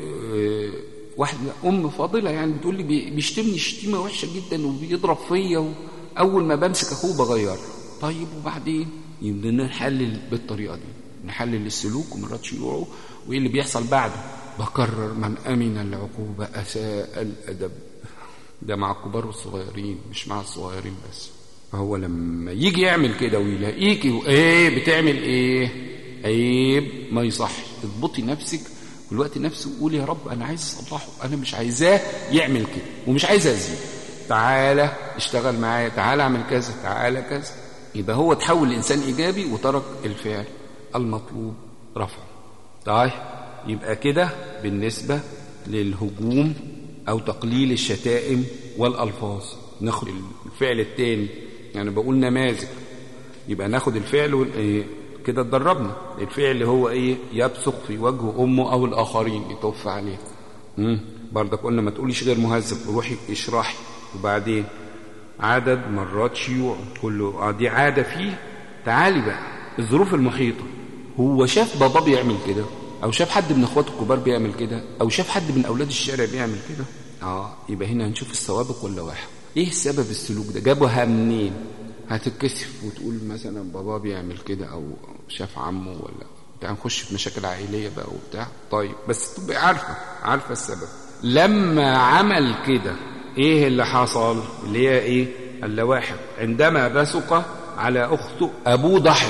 اه واحدة أم فاضلة يعني بتقول لي بيشتمني شتيمة وحشة جدا وبيضرب فيا أول ما بمسك أخوه بغيره طيب وبعدين يبقى نحلل بالطريقة دي نحلل السلوك ومرات شيوعه وإيه اللي بيحصل بعده بكرر من أمن العقوبة أساء الأدب ده مع الكبار والصغيرين مش مع الصغيرين بس هو لما يجي يعمل كده ويلاقيكي ايه بتعمل ايه عيب ما يصح اضبطي نفسك في الوقت نفسه قولي يا رب انا عايز اصلحه انا مش عايزاه يعمل كده ومش عايز اذيه تعالى اشتغل معايا تعالى اعمل كذا تعالى كذا يبقى هو تحول لانسان ايجابي وترك الفعل المطلوب رفعه طيب يبقى كده بالنسبه للهجوم او تقليل الشتائم والالفاظ ناخد الفعل الثاني يعني بقول نماذج يبقى ناخد الفعل وال... كده اتدربنا الفعل اللي هو ايه يبصق في وجه امه او الاخرين يطف عليه امم برضك قلنا ما تقوليش غير مهذب روحي اشرحي وبعدين عدد مرات شيوعه كله اه دي عاده فيه تعالي بقى الظروف المحيطه هو شاف بابا بيعمل كده او شاف حد من اخواته الكبار بيعمل كده او شاف حد من اولاد الشارع بيعمل كده اه يبقى هنا هنشوف السوابق واللواحق ايه سبب السلوك ده جابها منين هتتكسف وتقول مثلا بابا بيعمل كده او شاف عمه ولا بتاع نخش في مشاكل عائليه بقى وبتاع طيب بس تبقى عارفه عارفه السبب لما عمل كده ايه اللي حصل اللي هي ايه اللواحق عندما بصق على اخته ابوه ضحك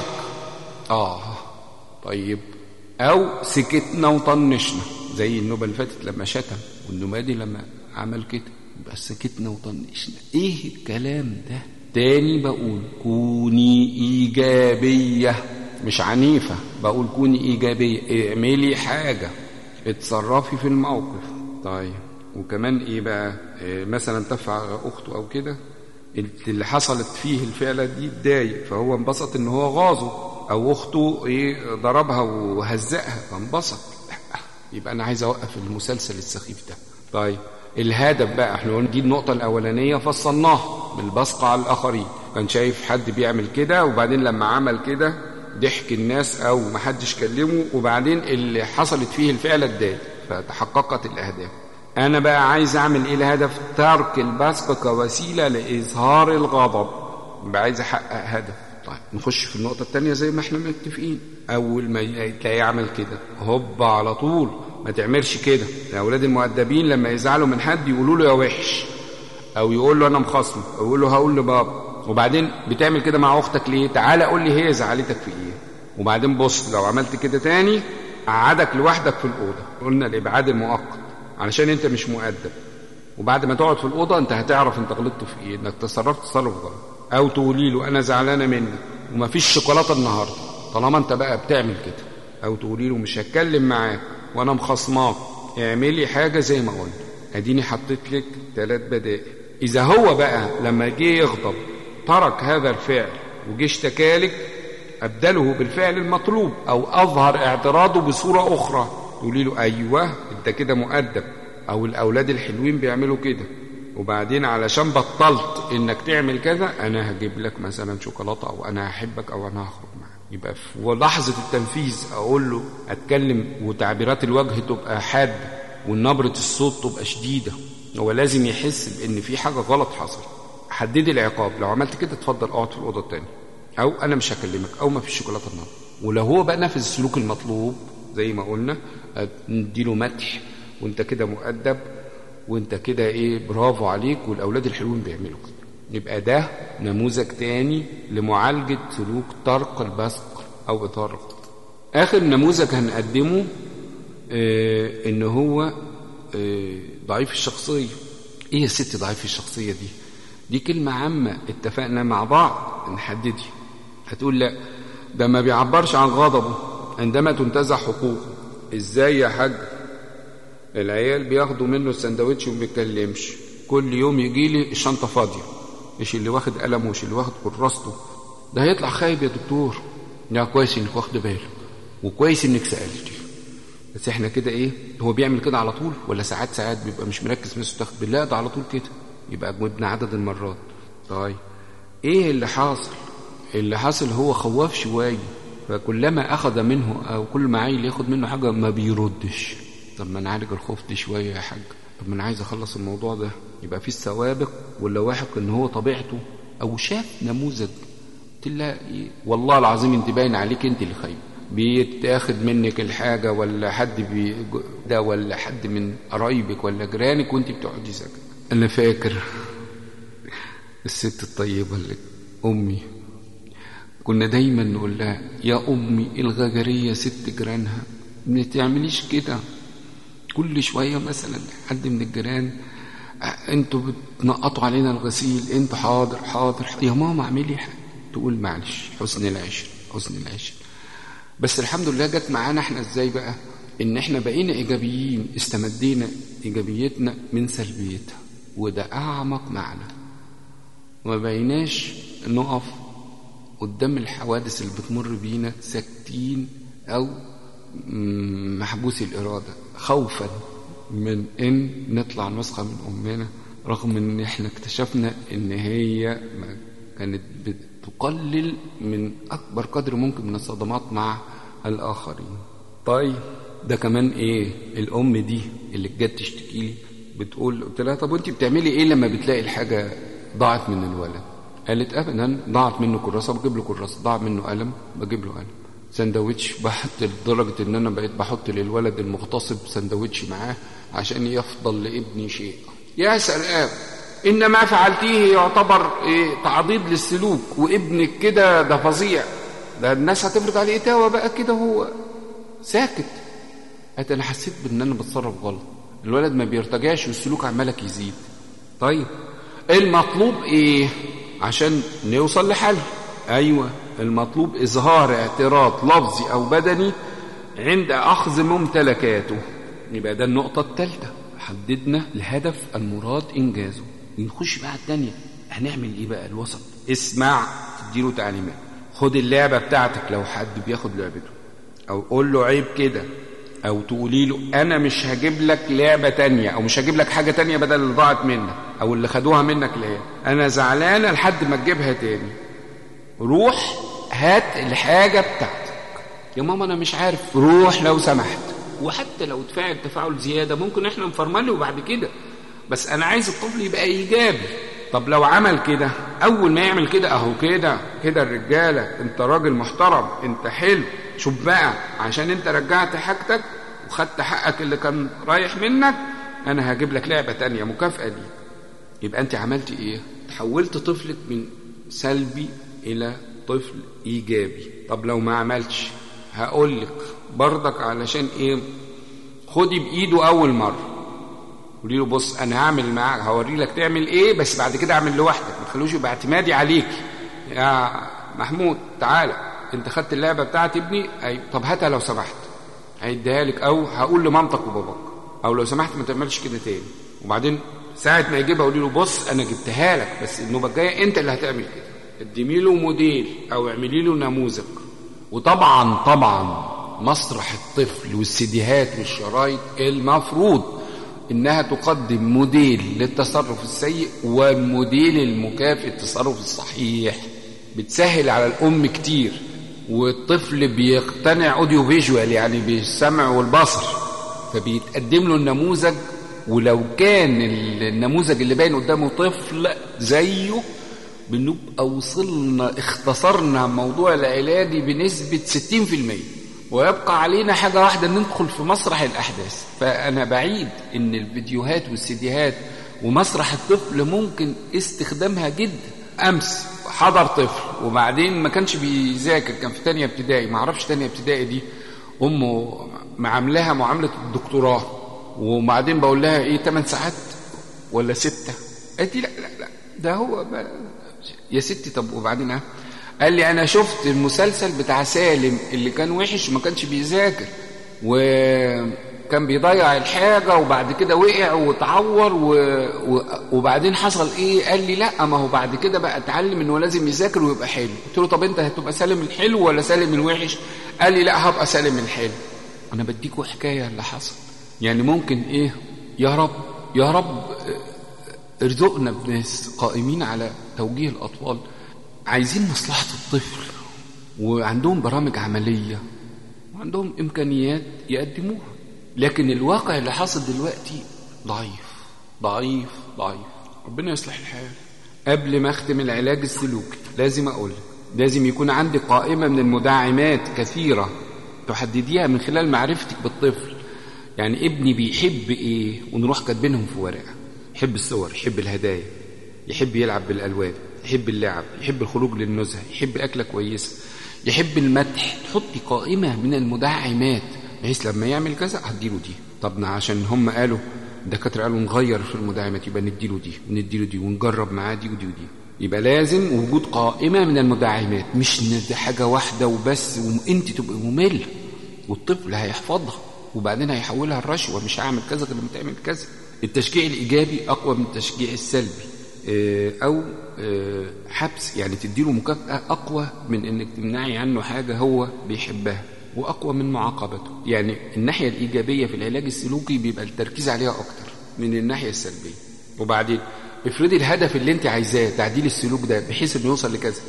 اه طيب او سكتنا وطنشنا زي النوبه اللي فاتت لما شتم والنوبه دي لما عمل كده يبقى سكتنا وطنشنا ايه الكلام ده تاني بقول كوني ايجابيه مش عنيفه بقول كوني ايجابيه اعملي حاجه اتصرفي في الموقف طيب وكمان ايه بقى إيه مثلا تفع اخته او كده اللي حصلت فيه الفعله دي اتضايق فهو انبسط ان هو غاظه او اخته ايه ضربها وهزقها فانبسط لا يبقى انا عايز اوقف المسلسل السخيف ده طيب الهدف بقى احنا قلنا دي النقطة الأولانية فصلناها بالبصق على الآخرين كان شايف حد بيعمل كده وبعدين لما عمل كده ضحك الناس أو محدش كلمه وبعدين اللي حصلت فيه الفعلة اتضايق فتحققت الأهداف أنا بقى عايز أعمل إيه الهدف ترك البصق كوسيلة لإظهار الغضب يبقى عايز أحقق هدف طيب نخش في النقطة الثانية زي ما احنا متفقين أول ما تلاقيه يعمل كده هوب على طول ما تعملش كده أولاد المؤدبين لما يزعلوا من حد يقولوا له يا وحش أو يقول له أنا مخاصمه أو يقول له هقول لبابا وبعدين بتعمل كده مع أختك ليه تعالى قول لي هي زعلتك في إيه وبعدين بص لو عملت كده تاني قعدك لوحدك في الأوضة قلنا الإبعاد المؤقت علشان أنت مش مؤدب وبعد ما تقعد في الأوضة أنت هتعرف أنت غلطت في إيه إنك تصرفت تصرف غلط أو تقولي له أنا زعلانة منك ومفيش شوكولاتة النهاردة طالما أنت بقى بتعمل كده أو تقولي له مش هتكلم معاك وأنا مخصماك اعملي حاجة زي ما قلت أديني حطيت لك ثلاث بدائل إذا هو بقى لما جه يغضب ترك هذا الفعل وجه اشتكالك أبدله بالفعل المطلوب أو أظهر اعتراضه بصورة أخرى تقولي له أيوه أنت كده مؤدب أو الأولاد الحلوين بيعملوا كده وبعدين علشان بطلت انك تعمل كذا انا هجيب لك مثلا شوكولاته او انا هحبك او انا هخرج معاك يبقى في لحظه التنفيذ اقول له اتكلم وتعبيرات الوجه تبقى حاده ونبره الصوت تبقى شديده هو لازم يحس بان في حاجه غلط حصل حددي العقاب لو عملت كده اتفضل اقعد في الاوضه الثانيه او انا مش هكلمك او ما فيش شوكولاته النهارده ولو هو بقى نفذ السلوك المطلوب زي ما قلنا نديله مدح وانت كده مؤدب وانت كده ايه برافو عليك والاولاد الحلوين بيعملوا كده يبقى ده نموذج تاني لمعالجة سلوك طرق البصق او اطار الغضب اخر نموذج هنقدمه اه ان هو اه ضعيف الشخصية ايه يا ست ضعيف الشخصية دي دي كلمة عامة اتفقنا مع بعض نحددها هتقول لا ده ما بيعبرش عن غضبه عندما تنتزع حقوقه ازاي يا حاج العيال بياخدوا منه السندوتش وما بيتكلمش كل يوم يجي لي الشنطه فاضيه مش اللي واخد قلمه مش اللي واخد كراسته ده هيطلع خايب يا دكتور لا كويس انك واخد بالك وكويس انك سالتي بس احنا كده ايه هو بيعمل كده على طول ولا ساعات ساعات بيبقى مش مركز مش تاخد بالله ده على طول كده يبقى جبنا عدد المرات طيب ايه اللي حاصل اللي حاصل هو خواف شويه فكلما اخذ منه او كل ما عيل ياخد منه حاجه ما بيردش طب ما نعالج الخوف دي شويه يا حاج طب ما انا عايز اخلص الموضوع ده يبقى في السوابق واللواحق ان هو طبيعته او شاف نموذج تلاقي والله العظيم انت باين عليك انت اللي خايب بيتاخد منك الحاجة ولا حد بي ده ولا حد من قرايبك ولا جيرانك وانت بتقعدي ساكت انا فاكر الست الطيبة اللي امي كنا دايما نقول لها يا امي الغجرية ست جيرانها ما تعمليش كده كل شوية مثلا حد من الجيران انتوا بتنقطوا علينا الغسيل انتوا حاضر حاضر, حاضر. يا ماما اعملي حاجة تقول معلش حسن العشر حسن العشر بس الحمد لله جت معانا احنا ازاي بقى ان احنا بقينا ايجابيين استمدينا ايجابيتنا من سلبيتها وده اعمق معنى وما بقيناش نقف قدام الحوادث اللي بتمر بينا ساكتين او محبوس الإرادة خوفا من إن نطلع نسخة من أمنا رغم إن إحنا اكتشفنا إن هي ما كانت بتقلل من أكبر قدر ممكن من الصدمات مع الآخرين طيب ده كمان إيه الأم دي اللي جت تشتكي لي بتقول قلت لها طب وأنت بتعملي إيه لما بتلاقي الحاجة ضاعت من الولد قالت أبدا ضاعت منه كراسة بجيب له كراسة ضاع منه قلم بجيب له قلم سندوتش بحط لدرجة ان انا بقيت بحط للولد المغتصب سندوتش معاه عشان يفضل لابني شيء يا سلام ان ما فعلتيه يعتبر إيه تعضيد للسلوك وابنك كده ده فظيع ده الناس هتفرض عليه اتاوة بقى كده هو ساكت قالت انا حسيت بان انا بتصرف غلط الولد ما بيرتجعش والسلوك عمالك يزيد طيب المطلوب ايه عشان نوصل لحل ايوه المطلوب إظهار اعتراض لفظي أو بدني عند أخذ ممتلكاته يبقى ده النقطة الثالثة حددنا الهدف المراد إنجازه نخش بقى الثانية هنعمل إيه بقى الوسط اسمع تديله تعليمات خد اللعبة بتاعتك لو حد بياخد لعبته أو قول له عيب كده أو تقولي له أنا مش هجيب لك لعبة تانية أو مش هجيب لك حاجة تانية بدل اللي ضاعت منك أو اللي خدوها منك ليه أنا زعلانة لحد ما تجيبها تاني روح هات الحاجة بتاعتك يا ماما أنا مش عارف روح لو سمحت وحتى لو تفاعل تفاعل زيادة ممكن إحنا نفرمله بعد كده بس أنا عايز الطفل يبقى إيجابي طب لو عمل كده أول ما يعمل كده أهو كده كده الرجالة أنت راجل محترم أنت حلو شوف بقى عشان أنت رجعت حاجتك وخدت حقك اللي كان رايح منك أنا هجيب لك لعبة تانية مكافأة ليك يبقى أنت عملت إيه؟ تحولت طفلك من سلبي إلى طفل إيجابي طب لو ما عملتش هقول لك برضك علشان إيه خدي بإيده أول مرة قولي له بص أنا هعمل معاك هوري لك تعمل إيه بس بعد كده أعمل لوحدك ما تخلوش يبقى اعتمادي عليك يا محمود تعالى أنت خدت اللعبة بتاعت ابني أي طب هاتها لو سمحت هيديها لك أو هقول لمامتك وباباك أو لو سمحت ما تعملش كده تاني وبعدين ساعة ما يجيبها قولي له بص أنا جبتها لك بس النوبة الجاية أنت اللي هتعمل كده قدمي له موديل أو اعملي له نموذج وطبعا طبعا مسرح الطفل والسيديهات والشرايط المفروض إنها تقدم موديل للتصرف السيء والموديل المكافئ التصرف الصحيح بتسهل على الأم كتير والطفل بيقتنع اوديو فيجوال يعني بالسمع والبصر فبيتقدم له النموذج ولو كان النموذج اللي باين قدامه طفل زيه بنبقى وصلنا اختصرنا موضوع العلاج بنسبة 60% ويبقى علينا حاجة واحدة ندخل في مسرح الأحداث فأنا بعيد إن الفيديوهات والسيديهات ومسرح الطفل ممكن استخدامها جدا أمس حضر طفل وبعدين ما كانش بيذاكر كان في تانية ابتدائي ما اعرفش تانية ابتدائي دي أمه معاملها معاملة الدكتوراه وبعدين بقول لها إيه 8 ساعات ولا ستة قالت لي لا لا لا ده هو يا ستي طب وبعدين ها قال لي انا شفت المسلسل بتاع سالم اللي كان وحش وما كانش بيذاكر وكان بيضيع الحاجه وبعد كده وقع وتعور و... و... وبعدين حصل ايه قال لي لا ما هو بعد كده بقى اتعلم انه لازم يذاكر ويبقى حلو قلت له طب انت هتبقى سالم الحلو ولا سالم الوحش قال لي لا هبقى سالم الحلو انا بديكوا حكايه اللي حصل يعني ممكن ايه يا رب يا رب ارزقنا بناس قائمين على توجيه الأطفال عايزين مصلحة الطفل وعندهم برامج عملية وعندهم إمكانيات يقدموها لكن الواقع اللي حاصل دلوقتي ضعيف ضعيف ضعيف ربنا يصلح الحال قبل ما أختم العلاج السلوكي لازم أقول لازم يكون عندي قائمة من المدعمات كثيرة تحدديها من خلال معرفتك بالطفل يعني ابني بيحب ايه ونروح كاتبينهم في ورقه يحب الصور يحب الهدايا يحب يلعب بالالوان يحب اللعب يحب الخروج للنزهه يحب اكله كويسه يحب المدح تحطي قائمه من المدعمات بحيث لما يعمل كذا هديله دي طب عشان هم قالوا الدكاتره قالوا نغير في المدعمات يبقى نديله دي ونديله دي ونجرب معاه دي ودي ودي يبقى لازم وجود قائمه من المدعمات مش ندي حاجه واحده وبس وانت تبقى ممل والطفل هيحفظها وبعدين هيحولها الرشوه مش هعمل كذا غير لما تعمل كذا التشجيع الايجابي اقوى من التشجيع السلبي او حبس يعني تديله مكافاه اقوى من انك تمنعي عنه حاجه هو بيحبها واقوى من معاقبته يعني الناحيه الايجابيه في العلاج السلوكي بيبقى التركيز عليها اكتر من الناحيه السلبيه وبعدين افرضي الهدف اللي انت عايزاه تعديل السلوك ده بحيث انه يوصل لكذا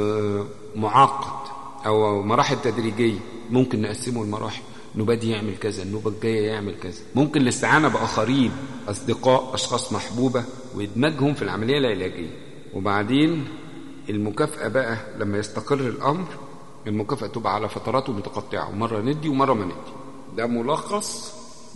معقد او مراحل تدريجيه ممكن نقسمه لمراحل النوبة دي يعمل كذا النوبة الجاية يعمل كذا ممكن الاستعانة بآخرين أصدقاء أشخاص محبوبة وإدماجهم في العملية العلاجية وبعدين المكافأة بقى لما يستقر الأمر المكافأة تبقى على فترات متقطعة مرة ندي ومرة ما ندي ده ملخص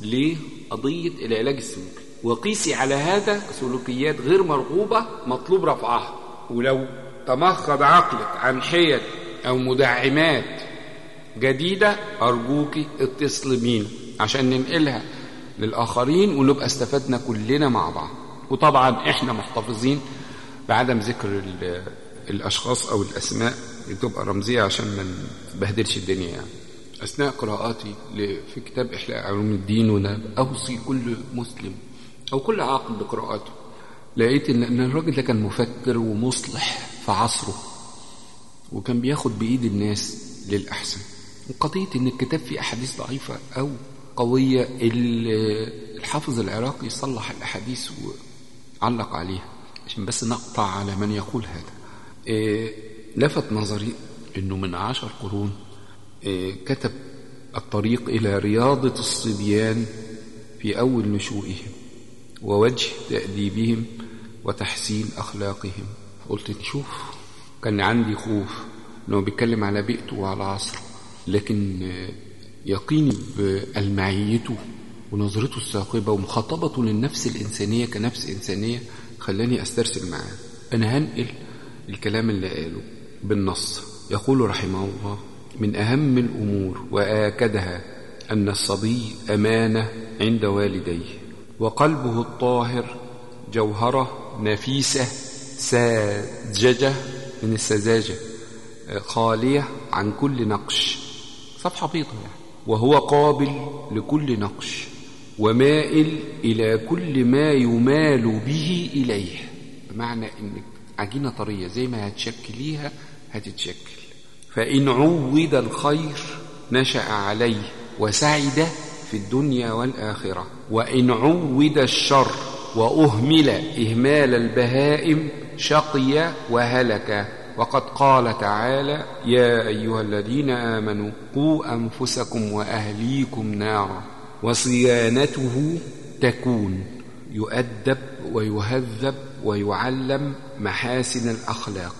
لقضية العلاج السلوكي وقيسي على هذا سلوكيات غير مرغوبة مطلوب رفعها ولو تمخض عقلك عن حيل أو مدعمات جديدة أرجوك اتصل بينا عشان ننقلها للآخرين ونبقى استفدنا كلنا مع بعض وطبعا احنا محتفظين بعدم ذكر الأشخاص أو الأسماء اللي تبقى رمزية عشان ما نبهدلش الدنيا يعني أثناء قراءاتي في كتاب إحلاء علوم الدين وأنا أوصي كل مسلم أو كل عاقل بقراءاته لقيت إن الراجل ده كان مفكر ومصلح في عصره وكان بياخد بإيد الناس للأحسن وقضية إن الكتاب فيه أحاديث ضعيفة أو قوية الحافظ العراقي صلح الأحاديث وعلق عليها عشان بس نقطع على من يقول هذا إيه لفت نظري أنه من عشر قرون إيه كتب الطريق إلى رياضة الصبيان في أول نشوئهم ووجه تأديبهم وتحسين أخلاقهم قلت نشوف كان عندي خوف أنه بيتكلم على بيئته وعلى عصره لكن يقيني بألمعيته ونظرته الثاقبة ومخاطبته للنفس الإنسانية كنفس إنسانية خلاني أسترسل معاه أنا هنقل الكلام اللي قاله بالنص يقول رحمه الله من أهم الأمور وآكدها أن الصبي أمانة عند والديه وقلبه الطاهر جوهرة نفيسة ساججة من السذاجة خالية عن كل نقش صفحة بيضة يعني وهو قابل لكل نقش ومائل إلى كل ما يمال به إليه بمعنى إنك عجينة طرية زي ما هتشكليها هتتشكل فإن عود الخير نشأ عليه وسعد في الدنيا والآخرة وإن عود الشر وأهمل إهمال البهائم شقي وهلك وقد قال تعالى يا أيها الذين آمنوا قوا أنفسكم وأهليكم نارا وصيانته تكون يؤدب ويهذب ويعلم محاسن الأخلاق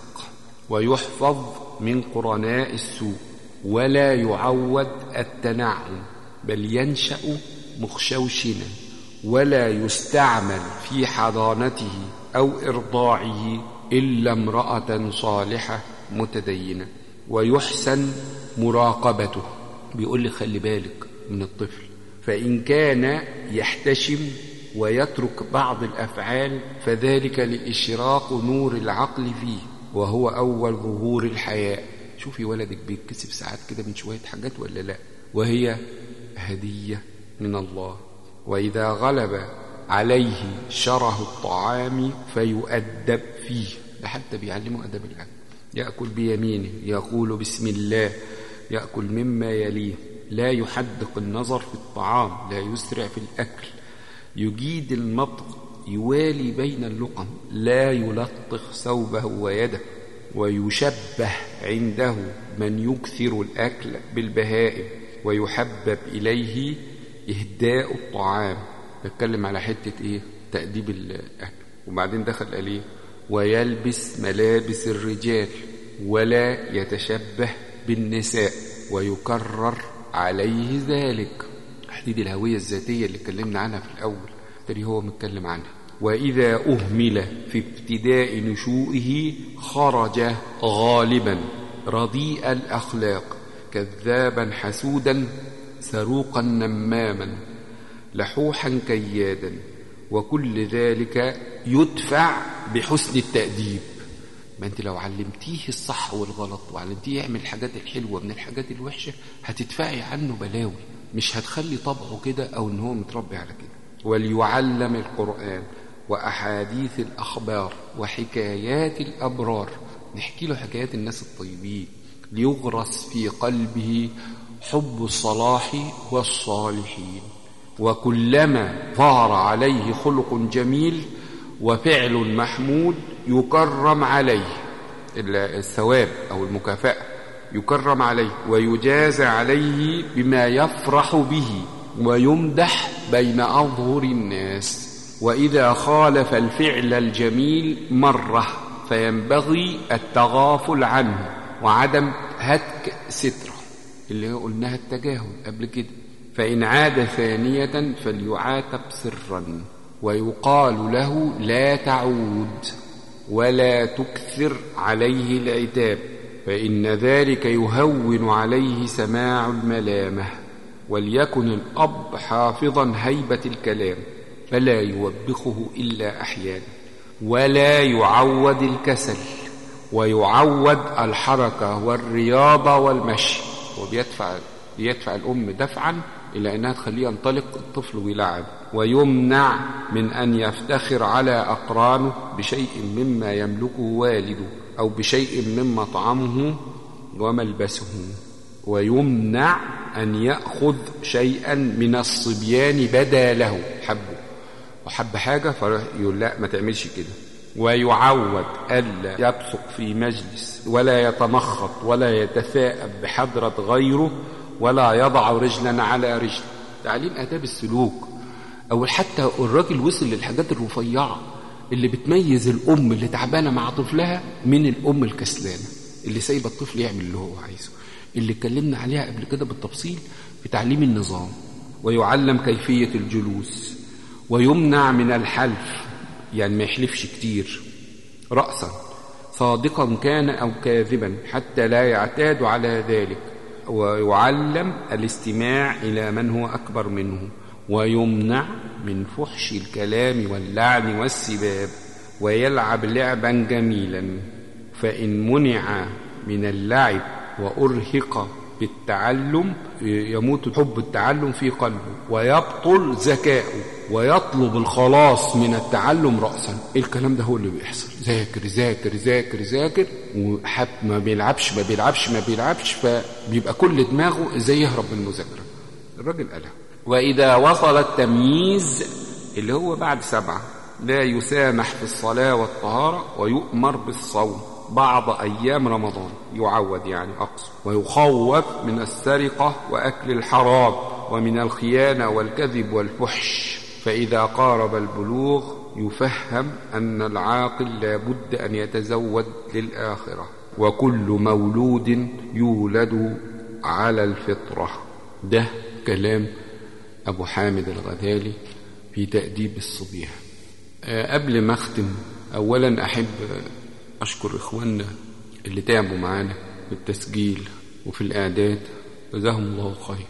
ويحفظ من قرناء السوء ولا يعود التنعم بل ينشأ مخشوشنا ولا يستعمل في حضانته أو إرضاعه إلا امرأة صالحة متدينة ويحسن مراقبته بيقول لي خلي بالك من الطفل فإن كان يحتشم ويترك بعض الأفعال فذلك لإشراق نور العقل فيه وهو أول ظهور الحياء شوفي ولدك بيتكسب ساعات كده من شوية حاجات ولا لا وهي هدية من الله وإذا غلب عليه شره الطعام فيؤدب فيه ده حتى بيعلمه أدب الأكل يأكل بيمينه يقول بسم الله يأكل مما يليه لا يحدق النظر في الطعام لا يسرع في الأكل يجيد المضغ يوالي بين اللقم لا يلطخ ثوبه ويده ويشبه عنده من يكثر الأكل بالبهائم ويحبب إليه إهداء الطعام بتكلم على حتة إيه تأديب الأكل وبعدين دخل قال إيه ويلبس ملابس الرجال ولا يتشبه بالنساء ويكرر عليه ذلك تحديد الهوية الذاتية اللي اتكلمنا عنها في الأول تري هو متكلم عنها وإذا أهمل في ابتداء نشوئه خرج غالبا رديء الأخلاق كذابا حسودا سروقا نماما لحوحا كيادا وكل ذلك يدفع بحسن التأديب ما انت لو علمتيه الصح والغلط وعلمتيه يعمل الحاجات الحلوة من الحاجات الوحشة هتدفعي عنه بلاوي مش هتخلي طبعه كده او ان هو متربي على كده وليعلم القرآن وأحاديث الأخبار وحكايات الأبرار نحكي له حكايات الناس الطيبين ليغرس في قلبه حب الصلاح والصالحين وكلما ظهر عليه خلق جميل وفعل محمود يكرم عليه الثواب أو المكافأة يكرم عليه ويجازى عليه بما يفرح به ويمدح بين أظهر الناس وإذا خالف الفعل الجميل مرة فينبغي التغافل عنه وعدم هتك ستره اللي قلناها التجاهل قبل كده فإن عاد ثانية فليعاتب سرا ويقال له لا تعود ولا تكثر عليه العتاب فإن ذلك يهون عليه سماع الملامة وليكن الأب حافظا هيبة الكلام فلا يوبخه إلا أحيانا ولا يعود الكسل ويعود الحركة والرياضة والمشي وبيدفع يدفع الأم دفعا إلى أنها تخليه ينطلق الطفل ويلعب ويمنع من أن يفتخر على أقرانه بشيء مما يملكه والده أو بشيء من مطعمه وملبسه ويمنع أن يأخذ شيئا من الصبيان بدا له حبه وحب حاجة فيقول لا ما تعملش كده ويعود ألا يبصق في مجلس ولا يتمخط ولا يتثاءب بحضرة غيره ولا يضع رجلا على رجل تعليم آداب السلوك أو حتى الراجل وصل للحاجات الرفيعة اللي بتميز الأم اللي تعبانة مع طفلها من الأم الكسلانة اللي سايبة الطفل يعمل اللي هو عايزه اللي اتكلمنا عليها قبل كده بالتفصيل في تعليم النظام ويعلم كيفية الجلوس ويمنع من الحلف يعني ما يحلفش كتير رأسا صادقا كان أو كاذبا حتى لا يعتاد على ذلك ويعلم الاستماع إلى من هو أكبر منه ويمنع من فحش الكلام واللعن والسباب ويلعب لعبا جميلا فإن منع من اللعب وأرهق بالتعلم يموت حب التعلم في قلبه ويبطل ذكاؤه ويطلب الخلاص من التعلم رأسا الكلام ده هو اللي بيحصل ذاكر ذاكر ذاكر ذاكر وحب ما بيلعبش ما بيلعبش ما بيلعبش فبيبقى كل دماغه ازاي يهرب من المذاكرة الراجل قالها وإذا وصل التمييز اللي هو بعد سبعة لا يسامح في الصلاة والطهارة ويؤمر بالصوم بعض أيام رمضان يعود يعني أقصى ويخوف من السرقة وأكل الحرام ومن الخيانة والكذب والفحش فإذا قارب البلوغ يفهم أن العاقل لا بد أن يتزود للآخرة وكل مولود يولد على الفطرة ده كلام أبو حامد الغزالي في تأديب الصبيان قبل ما أختم أولا أحب أشكر إخواننا اللي تعبوا معانا في التسجيل وفي الإعداد جزاهم الله خير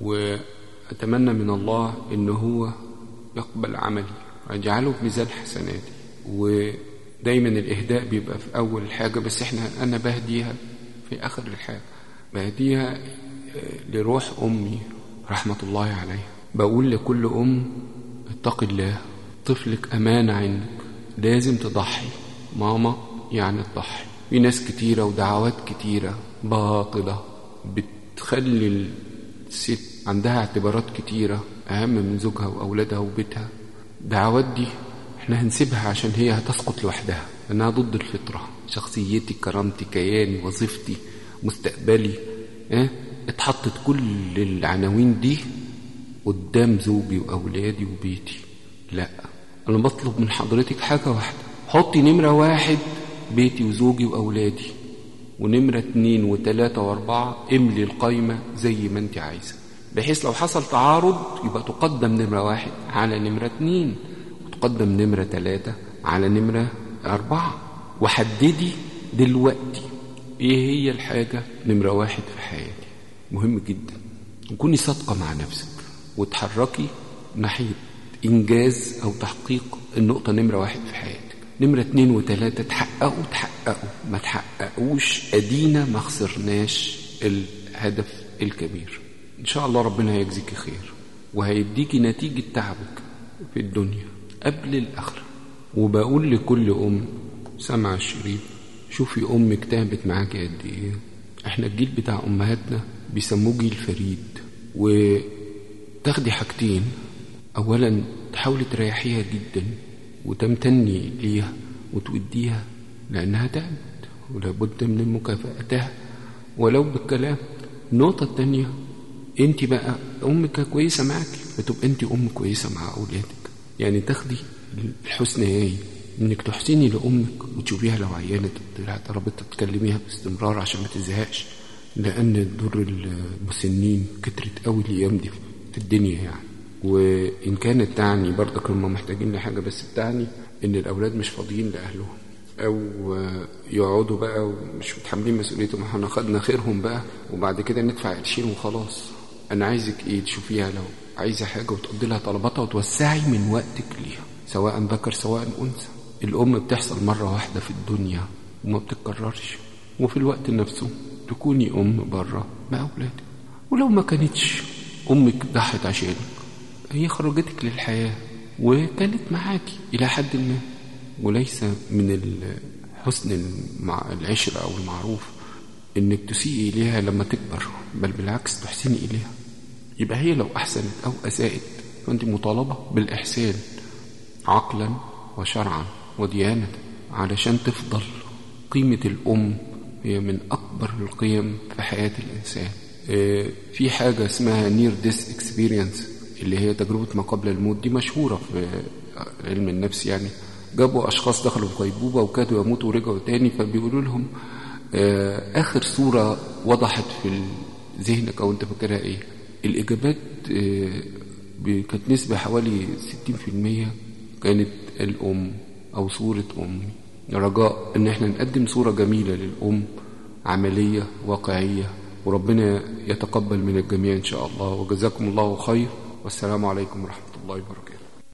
وأتمنى من الله إن هو يقبل عملي ويجعله في ميزان حسناتي ودايما الإهداء بيبقى في أول حاجة بس إحنا أنا بهديها في آخر الحاجة بهديها لروح أمي رحمة الله عليها بقول لكل أم اتق الله طفلك أمانة عندك لازم تضحي ماما يعني تضحي في ناس كتيرة ودعوات كتيرة باطلة بتخلي الست عندها اعتبارات كتيرة أهم من زوجها وأولادها وبيتها دعوات دي احنا هنسيبها عشان هي هتسقط لوحدها لأنها ضد الفطرة شخصيتي كرامتي كياني وظيفتي مستقبلي اه؟ اتحطت كل العناوين دي قدام زوجي وأولادي وبيتي لا أنا بطلب من حضرتك حاجة واحدة حطي نمرة واحد بيتي وزوجي وأولادي ونمرة اتنين وتلاتة واربعة املي القايمة زي ما انت عايزة بحيث لو حصل تعارض يبقى تقدم نمرة واحد على نمرة اتنين وتقدم نمرة تلاتة على نمرة أربعة وحددي دلوقتي ايه هي الحاجة نمرة واحد في حياتي مهم جدا وكوني صادقة مع نفسك وتحركي ناحية إنجاز أو تحقيق النقطة نمرة واحد في حياتك نمرة اتنين وتلاتة تحققوا تحققوا ما تحققوش أدينا ما خسرناش الهدف الكبير إن شاء الله ربنا هيجزيكي خير وهيديكي نتيجة تعبك في الدنيا قبل الآخرة وبقول لكل أم سمع الشريف شوفي أمك تعبت معاكي قد إيه إحنا الجيل بتاع أمهاتنا بيسموه جيل فريد وتاخدي حاجتين أولا تحاولي تريحيها جدا وتمتني ليها وتوديها لأنها تعبت ولابد من مكافأتها ولو بالكلام النقطة التانية انت بقى امك كويسة معاك فتبقى انت ام كويسة مع اولادك يعني تاخدي الحسنيين انك تحسني لامك وتشوفيها لو عيانة تربط تكلميها باستمرار عشان ما تزهقش لان دور المسنين كترت قوي الايام دي في الدنيا يعني وإن كانت تعني برضك هم محتاجين لحاجة بس تعني إن الأولاد مش فاضيين لأهلهم أو يقعدوا بقى ومش متحملين مسؤوليتهم احنا خدنا خيرهم بقى وبعد كده ندفع قرشين وخلاص أنا عايزك إيه تشوفيها لو عايزة حاجة وتقضي لها طلباتها وتوسعي من وقتك ليها سواء ذكر سواء أنثى الأم بتحصل مرة واحدة في الدنيا وما بتتكررش وفي الوقت نفسه تكوني أم بره مع أولادك ولو ما كانتش أمك ضحت عشانك هي خرجتك للحياة وكانت معاكي إلى حد ما وليس من حسن العشرة أو المعروف إنك تسيئي إليها لما تكبر بل بالعكس تحسني إليها يبقى هي لو أحسنت أو أساءت فأنت مطالبة بالإحسان عقلا وشرعا وديانة علشان تفضل قيمة الأم هي من أكبر القيم في حياة الإنسان في حاجة اسمها نير ديس اكسبيرينس اللي هي تجربة ما قبل الموت دي مشهورة في علم النفس يعني جابوا أشخاص دخلوا في غيبوبة وكادوا يموتوا ورجعوا تاني فبيقولوا لهم آخر صورة وضحت في ذهنك أو أنت فاكرها إيه الإجابات كانت نسبة حوالي 60% كانت الأم أو صورة أم رجاء إن إحنا نقدم صورة جميلة للأم عملية واقعية وربنا يتقبل من الجميع إن شاء الله وجزاكم الله خير والسلام عليكم ورحمة الله وبركاته